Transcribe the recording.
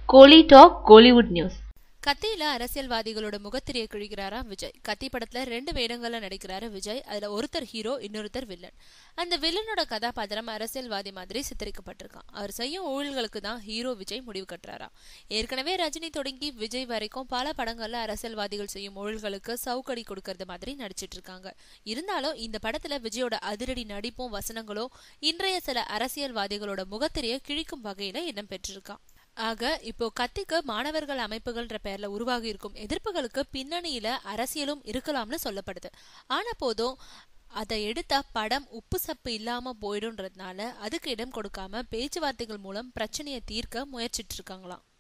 கோலி talk Kollywood news கத்தியில அரசியல்வாதிகளோட முகத்திரையை கிழிக்கிறாரா விஜய் கத்தி படத்துல ரெண்டு வேடங்கள்ல நடிக்கிறாரு விஜய் அதுல ஒருத்தர் ஹீரோ இன்னொருத்தர் வில்லன் அந்த வில்லனோட கதாபாத்திரம் அரசியல்வாதி மாதிரி சித்தரிக்கப்பட்டிருக்கான் அவர் செய்யும் ஊழல்களுக்கு தான் ஹீரோ விஜய் முடிவு கட்டுறாரா ஏற்கனவே ரஜினி தொடங்கி விஜய் வரைக்கும் பல படங்கள்ல அரசியல்வாதிகள் செய்யும் ஊழல்களுக்கு சவுக்கடி கொடுக்கறது மாதிரி நடிச்சிட்டு இருக்காங்க இருந்தாலும் இந்த படத்துல விஜயோட அதிரடி நடிப்பும் வசனங்களும் இன்றைய சில அரசியல்வாதிகளோட முகத்திரையை கிழிக்கும் வகையில இடம் பெற்றிருக்கான் ஆக இப்போ கத்திக்கு மாணவர்கள் அமைப்புகள்ன்ற பேர்ல உருவாகி இருக்கும் எதிர்ப்புகளுக்கு பின்னணியில அரசியலும் இருக்கலாம்னு சொல்லப்படுது ஆன போதும் அதை எடுத்தா படம் உப்பு சப்பு இல்லாம போயிடும்ன்றதுனால அதுக்கு இடம் கொடுக்காம பேச்சுவார்த்தைகள் மூலம் பிரச்சனையை தீர்க்க முயற்சிட்டு இருக்காங்களாம்